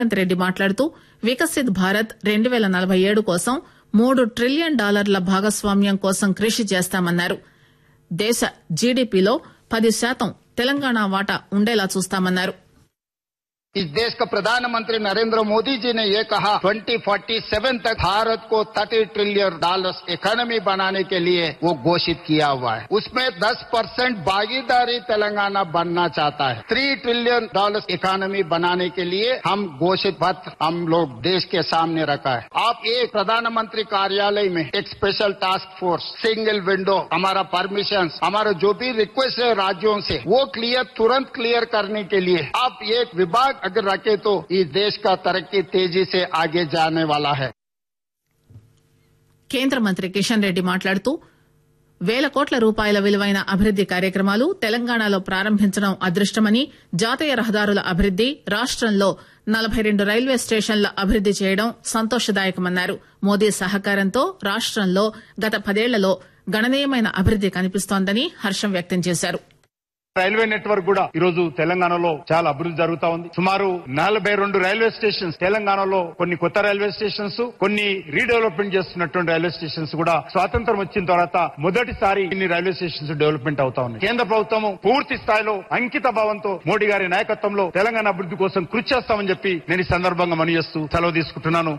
రేవంత్ రెడ్డి మాట్లాడుతూ వికసిత్ భారత్ రెండు పేల నలభై ఏడు కోసం మూడు ట్రిలియన్ డాలర్ల భాగస్వామ్యం కోసం కృషి చేస్తామన్నారు దేశ జీడీపీలో పది శాతం తెలంగాణ వాటా ఉండేలా చూస్తామన్నారు इस देश का प्रधानमंत्री नरेंद्र मोदी जी ने ये कहा 2047 तक भारत को 30 ट्रिलियन डॉलर्स इकोनॉमी बनाने के लिए वो घोषित किया हुआ है उसमें 10 परसेंट भागीदारी तेलंगाना बनना चाहता है 3 ट्रिलियन डॉलर्स इकोनॉमी बनाने के लिए हम घोषित पत्र हम लोग देश के सामने रखा है आप एक प्रधानमंत्री कार्यालय में एक special task force single window हमारा परमिशन हमारा जो भी रिक्वेस्ट है राज्यों से वो क्लियर तुरंत क्लियर करने के लिए आप एक विभाग अगर रखे तो इस देश का तरक्की तेजी से आगे जाने वाला है కేంద్ర మంత్రి కిషన్ రెడ్డి మాట్లాడుతూ వేల కోట్ల రూపాయల విలువైన అభివృద్ది కార్యక్రమాలు తెలంగాణలో ప్రారంభించడం అదృష్టమని జాతీయ రహదారుల అభివృద్ది రాష్టంలో నలభై రెండు రైల్వే స్టేషన్ల అభివృద్ది చేయడం సంతోషదాయకమన్నారు మోదీ సహకారంతో రాష్టంలో గత పదేళ్లలో గణనీయమైన అభివృద్ది కనిపిస్తోందని హర్షం వ్యక్తం చేశారు రైల్వే నెట్వర్క్ కూడా ఈ రోజు తెలంగాణలో చాలా అభివృద్ధి జరుగుతా ఉంది సుమారు నలభై రెండు రైల్వే స్టేషన్స్ తెలంగాణలో కొన్ని కొత్త రైల్వే స్టేషన్స్ కొన్ని రీడెవలప్మెంట్ చేస్తున్నటువంటి రైల్వే స్టేషన్స్ కూడా స్వాతంత్రం వచ్చిన తర్వాత మొదటిసారి ఇన్ని రైల్వే స్టేషన్స్ డెవలప్మెంట్ అవుతా ఉన్నాయి కేంద్ర ప్రభుత్వం పూర్తి స్థాయిలో అంకిత భావంతో మోడీ గారి నాయకత్వంలో తెలంగాణ అభివృద్ధి కోసం కృషి చేస్తామని చెప్పి నేను ఈ సందర్భంగా మనవి చేస్తూ సెలవు తీసుకుంటున్నాను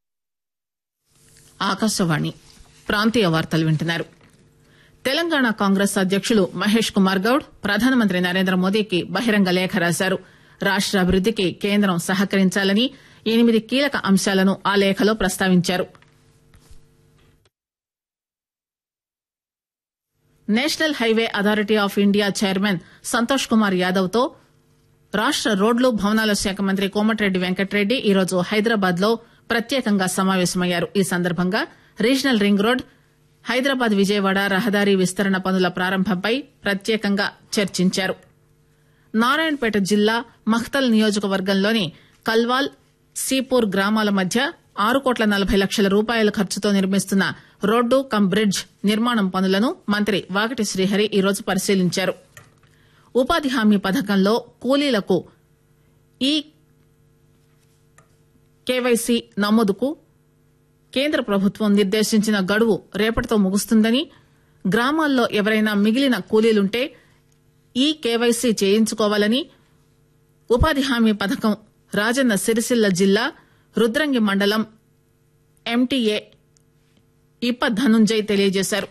ఆకాశవాణి ప్రాంతీయ వార్తలు వింటున్నారు తెలంగాణ కాంగ్రెస్ అధ్యకులు మహేష్ కుమార్ గౌడ్ ప్రధానమంత్రి నరేంద్ర మోదీకి బహిరంగ లేఖ రాశారు రాష్ట అభివృద్దికి కేంద్రం సహకరించాలని ఎనిమిది కీలక అంశాలను ఆ లేఖలో ప్రస్తావించారు national highway authority of India chairman Santosh Kumar Yadav తో రాష్ట రోడ్లు భవనాల శాఖ మంత్రి కోమటిరెడ్డి వెంకటరెడ్డి ఈరోజు హైదరాబాద్ లో ప్రత్యేకంగా సమావేశమయ్యారు ఈ సందర్భంగా regional ring road Hyderabad Vijayawada రహదారి విస్తరణ పనుల ప్రారంభంపై ప్రత్యేకంగా చర్చించారు నారాయణపేట జిల్లా మఖ్తల్ నియోజకవర్గంలోని కల్వాల్ సీపూర్ గ్రామాల మధ్య ఆరు కోట్ల నలభై లక్షల రూపాయల ఖర్చుతో నిర్మిస్తున్న రోడ్డు కమ్ బ్రిడ్జ్ నిర్మాణం పనులను మంత్రి వాకటి శ్రీహరి ఈరోజు పరిశీలించారు ఉపాధి హామీ పథకంలో కూలీలకు ఈ కేవైసీ నమోదుకు కేంద్ర ప్రభుత్వం నిర్దేశించిన గడువు రేపటితో ముగుస్తుందని గ్రామాల్లో ఎవరైనా మిగిలిన కూలీలుంటే ఈ కేవైసీ చేయించుకోవాలని ఉపాధి హామీ పథకం రాజన్న సిరిసిల్ల జిల్లా రుద్రంగి మండలం ఎంటీఏ ఇప్ప ధనుంజయ్ తెలియజేశారు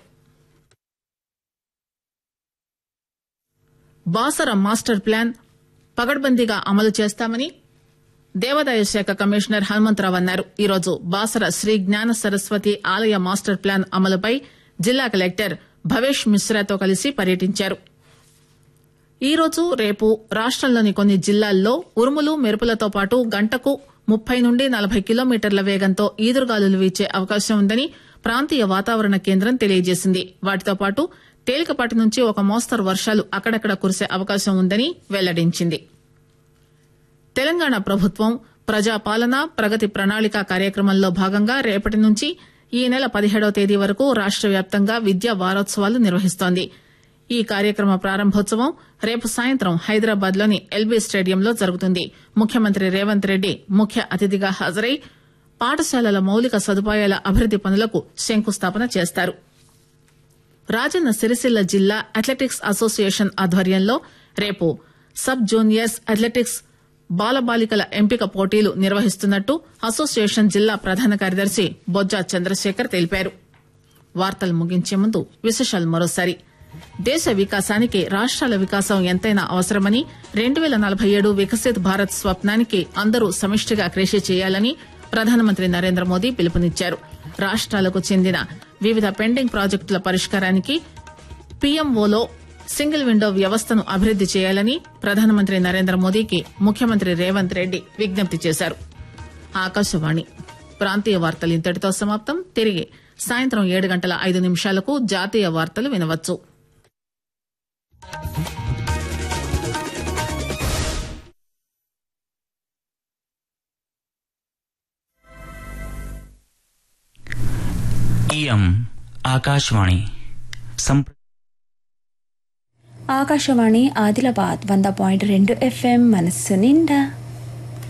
బాసర మాస్టర్ ప్లాన్ పగడ్బందీగా అమలు చేస్తామని దేవాదాయ శాఖ కమిషనర్ హనుమంతరావు అన్నారు ఈరోజు బాసర శ్రీ జ్ఞాన సరస్వతి ఆలయ మాస్టర్ ప్లాన్ అమలుపై జిల్లా కలెక్టర్ భవేష్ మిశ్రాతో కలిసి పర్యటించారు ఈ రోజు రేపు రాష్టంలోని కొన్ని జిల్లాల్లో ఉరుములు మెరుపులతో పాటు గంటకు ముప్పై నుండి నలభై కిలోమీటర్ల వేగంతో ఈదురుగాలులు వీచే అవకాశం ఉందని ప్రాంతీయ వాతావరణ కేంద్రం తెలియజేసింది వాటితో పాటు తేలికపాటి నుంచి ఒక మోస్తరు వర్షాలు అక్కడక్కడ కురిసే అవకాశం ఉందని వెల్లడించింది తెలంగాణ ప్రభుత్వం ప్రజాపాలన ప్రగతి ప్రణాళిక కార్యక్రమంలో భాగంగా రేపటి నుంచి ఈ నెల పదిహేడవ తేదీ వరకు రాష్ట వ్యాప్తంగా విద్యా వారోత్సవాలు నిర్వహిస్తోంది ఈ కార్యక్రమ ప్రారంభోత్సవం రేపు సాయంత్రం హైదరాబాద్ లోని ఎల్బీ స్టేడియంలో జరుగుతుంది ముఖ్యమంత్రి రేవంత్ రెడ్డి ముఖ్య అతిథిగా హాజరై పాఠశాలల మౌలిక సదుపాయాల అభివృద్ది పనులకు శంకుస్థాపన చేస్తారు రాజన్న సిరిసిల్ల జిల్లా అథ్లెటిక్స్ అసోసియేషన్ ఆధ్వర్యంలో రేపు సబ్ జూనియర్స్ అథ్లెటిక్స్ బాలబాలికల ఎంపిక పోటీలు నిర్వహిస్తున్నట్టు అసోసియేషన్ జిల్లా ప్రధాన కార్యదర్శి బొజ్జా చంద్రశేఖర్ తెలిపారు వార్తలు ముగించే ముందు విశేషాలు మరోసారి దేశ వికాసానికి రాష్ట్రాల వికాసం ఎంతైనా అవసరమని రెండు పేల నలభై ఏడు వికసిత్ భారత్ స్వప్నానికి అందరూ సమిష్టిగా కృషి చేయాలని ప్రధానమంత్రి నరేంద్ర మోదీ పిలుపునిచ్చారు రాష్ట్రాలకు చెందిన వివిధ పెండింగ్ ప్రాజెక్టుల పరిష్కారానికి పీఎంఓలో సింగిల్ విండో వ్యవస్థను అభివృద్ది చేయాలని ప్రధానమంత్రి నరేంద్ర మోదీకి ముఖ్యమంత్రి రేవంత్ రెడ్డి విజ్ఞప్తి చేశారు ఆకాశవాణి ప్రాంతీయ వార్తలు ఇంతటితో సమాప్తం తిరిగి సాయంత్రం ఏడు గంటల ఐదు నిమిషాలకు జాతీయ వార్తలు వినవచ్చు इयम् ఆకాశవాణి సంప్ర ఆకాశవాణి ఆదిలాబాద్ వంద పాయింట్ రెండు ఎఫ్ఎం మనస్సు నిండా